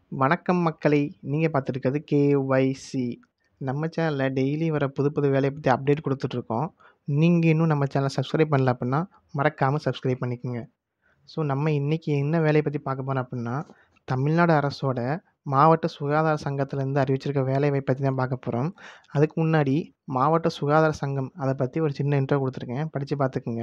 வணக்கம் மக்களை நீங்கள் பார்த்துருக்கிறது கேஒய்சி நம்ம சேனலில் டெய்லி வர புது புது வேலையை பற்றி அப்டேட் கொடுத்துட்ருக்கோம் நீங்கள் இன்னும் நம்ம சேனலை சப்ஸ்கிரைப் பண்ணல அப்படின்னா மறக்காமல் சப்ஸ்கிரைப் பண்ணிக்கோங்க ஸோ நம்ம இன்றைக்கி என்ன வேலையை பற்றி பார்க்க போகிறோம் அப்படின்னா தமிழ்நாடு அரசோட மாவட்ட சுகாதார சங்கத்திலேருந்து அறிவிச்சிருக்க வேலையை பற்றி தான் பார்க்க போகிறோம் அதுக்கு முன்னாடி மாவட்ட சுகாதார சங்கம் அதை பற்றி ஒரு சின்ன இன்ட்ரோ கொடுத்துருக்கேன் படித்து பார்த்துக்குங்க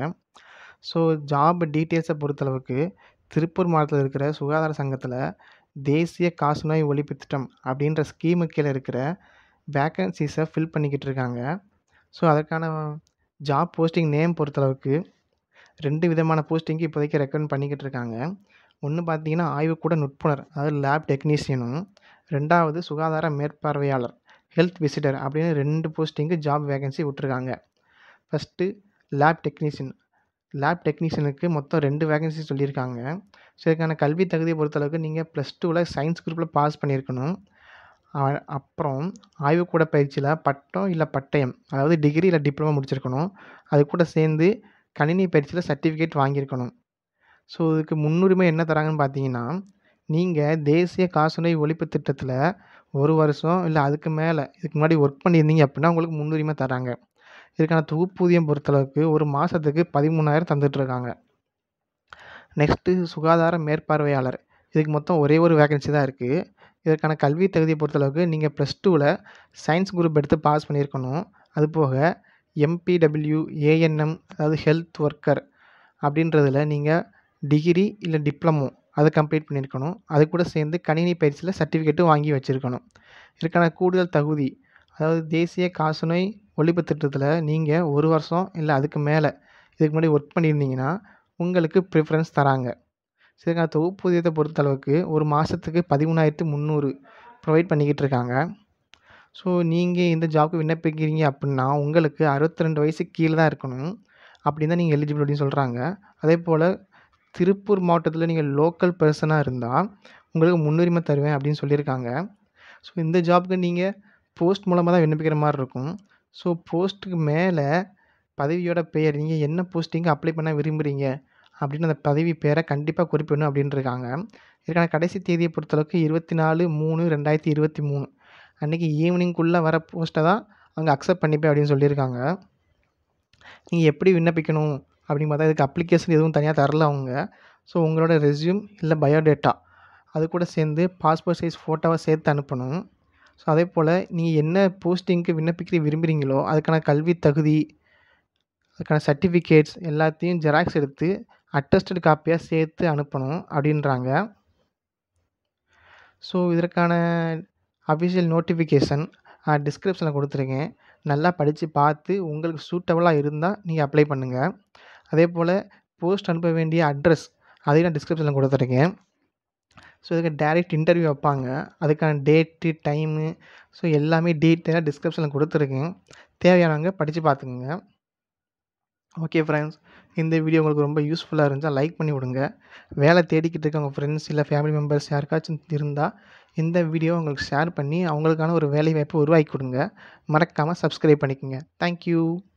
ஸோ ஜாப் டீட்டெயில்ஸை பொறுத்தளவுக்கு திருப்பூர் மாவட்டத்தில் இருக்கிற சுகாதார சங்கத்தில் தேசிய காசநோய் ஒழிப்பு திட்டம் அப்படின்ற ஸ்கீமு கீழே இருக்கிற வேக்கன்சிஸை ஃபில் பண்ணிக்கிட்டு இருக்காங்க ஸோ அதற்கான ஜாப் போஸ்டிங் நேம் பொறுத்தளவுக்கு ரெண்டு விதமான போஸ்டிங்க்கு இப்போதைக்கு ரெக்கமெண்ட் பண்ணிக்கிட்டு இருக்காங்க ஒன்று பார்த்தீங்கன்னா ஆய்வுக்கூட நுட்புணர் அதாவது லேப் டெக்னீஷியனும் ரெண்டாவது சுகாதார மேற்பார்வையாளர் ஹெல்த் விசிட்டர் அப்படின்னு ரெண்டு போஸ்டிங்க்கு ஜாப் வேகன்சி விட்ருக்காங்க ஃபஸ்ட்டு லேப் டெக்னீஷியன் லேப் டெக்னீஷியனுக்கு மொத்தம் ரெண்டு வேகன்சி சொல்லியிருக்காங்க ஸோ இதுக்கான கல்வி தகுதியை பொறுத்தளவுக்கு நீங்கள் ப்ளஸ் டூவில் சயின்ஸ் குரூப்பில் பாஸ் பண்ணியிருக்கணும் அ- அப்புறம் ஆய்வுக்கூட பயிற்சியில் பட்டம் இல்லை பட்டயம் அதாவது டிகிரி இல்லை டிப்ளமோ முடிச்சிருக்கணும் அது கூட சேர்ந்து கணினி பயிற்சியில் சர்டிஃபிகேட் வாங்கியிருக்கணும் ஸோ இதுக்கு முன்னுரிமை என்ன தராங்கன்னு பார்த்தீங்கன்னா நீங்கள் தேசிய காசநோய் ஒழிப்பு திட்டத்தில் ஒரு வருஷம் இல்லை அதுக்கு மேலே இதுக்கு முன்னாடி ஒர்க் பண்ணியிருந்தீங்க அப்படின்னா உங்களுக்கு முன்னுரிமை தராங்க இதுக்கான தொகுப்பூதியம் பொறுத்தளவுக்கு ஒரு மாதத்துக்கு பதிமூணாயிரம் தந்துட்டுருக்காங்க நெக்ஸ்ட்டு சுகாதார மேற்பார்வையாளர் இதுக்கு மொத்தம் ஒரே ஒரு வேகன்சி தான் இருக்குது இதற்கான கல்வி தகுதியை பொறுத்தளவுக்கு நீங்கள் ப்ளஸ் டூவில் சயின்ஸ் குரூப் எடுத்து பாஸ் பண்ணியிருக்கணும் அது போக எம்பிடபிள்யூ ஏஎன்எம் அதாவது ஹெல்த் ஒர்க்கர் அப்படின்றதுல நீங்கள் டிகிரி இல்லை டிப்ளமோ அதை கம்ப்ளீட் பண்ணியிருக்கணும் அது கூட சேர்ந்து கணினி பயிற்சியில் சர்டிஃபிகேட்டும் வாங்கி வச்சுருக்கணும் இதுக்கான கூடுதல் தகுதி அதாவது தேசிய காசநோய் ஒழிப்பு திட்டத்தில் நீங்கள் ஒரு வருஷம் இல்லை அதுக்கு மேலே இதுக்கு முன்னாடி ஒர்க் பண்ணியிருந்தீங்கன்னா உங்களுக்கு ப்ரிஃபரன்ஸ் தராங்க ஸோ இதுக்கான தொகுப்பூதியத்தை பொறுத்தளவுக்கு ஒரு மாதத்துக்கு பதிமூணாயிரத்து முந்நூறு ப்ரொவைட் பண்ணிக்கிட்டு இருக்காங்க ஸோ நீங்கள் இந்த ஜாப்க்கு விண்ணப்பிக்கிறீங்க அப்படின்னா உங்களுக்கு அறுபத்தி ரெண்டு வயசு கீழே தான் இருக்கணும் அப்படின்னு தான் நீங்கள் எலிஜிபிள் அப்படின்னு சொல்கிறாங்க அதே போல் திருப்பூர் மாவட்டத்தில் நீங்கள் லோக்கல் பர்சனாக இருந்தால் உங்களுக்கு முன்னுரிமை தருவேன் அப்படின்னு சொல்லியிருக்காங்க ஸோ இந்த ஜாப்க்கு நீங்கள் போஸ்ட் மூலமாக தான் விண்ணப்பிக்கிற மாதிரி இருக்கும் ஸோ போஸ்ட்டுக்கு மேலே பதவியோட பெயர் நீங்கள் என்ன போஸ்டிங்கு அப்ளை பண்ண விரும்புகிறீங்க அப்படின்னு அந்த பதவி பேரை கண்டிப்பாக குறிப்பிடணும் அப்படின்னு இருக்காங்க இதுக்கான கடைசி தேதியை பொறுத்தளவுக்கு இருபத்தி நாலு மூணு ரெண்டாயிரத்தி இருபத்தி மூணு அன்றைக்கி ஈவினிங்குள்ளே வர போஸ்ட்டை தான் அவங்க அக்செப்ட் பண்ணிப்பேன் அப்படின்னு சொல்லியிருக்காங்க நீங்கள் எப்படி விண்ணப்பிக்கணும் அப்படின்னு பார்த்தா இதுக்கு அப்ளிகேஷன் எதுவும் தனியாக தரல அவங்க ஸோ உங்களோட ரெஸ்யூம் இல்லை பயோடேட்டா அது கூட சேர்ந்து பாஸ்போர்ட் சைஸ் ஃபோட்டோவை சேர்த்து அனுப்பணும் ஸோ அதே போல் நீங்கள் என்ன போஸ்டிங்க்கு விண்ணப்பிக்க விரும்புகிறீங்களோ அதுக்கான கல்வி தகுதி அதுக்கான சர்டிஃபிகேட்ஸ் எல்லாத்தையும் ஜெராக்ஸ் எடுத்து அட்டஸ்டட் காப்பியாக சேர்த்து அனுப்பணும் அப்படின்றாங்க ஸோ இதற்கான அஃபிஷியல் நோட்டிஃபிகேஷன் டிஸ்கிரிப்ஷனில் கொடுத்துருக்கேன் நல்லா படித்து பார்த்து உங்களுக்கு சூட்டபுளாக இருந்தால் நீங்கள் அப்ளை பண்ணுங்கள் அதே போல் போஸ்ட் அனுப்ப வேண்டிய அட்ரஸ் அதையும் நான் டிஸ்கிரிப்ஷனில் கொடுத்துருக்கேன் ஸோ இதுக்கு டேரெக்ட் இன்டர்வியூ வைப்பாங்க அதுக்கான டேட்டு டைமு ஸோ எல்லாமே டீட்டெயிலாக டிஸ்கிரிப்ஷனில் கொடுத்துருக்கேன் தேவையானவங்க படித்து பார்த்துக்குங்க ஓகே ஃப்ரெண்ட்ஸ் இந்த வீடியோ உங்களுக்கு ரொம்ப யூஸ்ஃபுல்லாக இருந்துச்சா லைக் பண்ணி விடுங்க வேலை தேடிக்கிட்டு இருக்க உங்கள் ஃப்ரெண்ட்ஸ் இல்லை ஃபேமிலி மெம்பர்ஸ் யாருக்காச்சும் இருந்தால் இந்த வீடியோ உங்களுக்கு ஷேர் பண்ணி அவங்களுக்கான ஒரு வேலை வாய்ப்பை உருவாக்கி கொடுங்க மறக்காமல் சப்ஸ்கிரைப் பண்ணிக்கோங்க தேங்க்யூ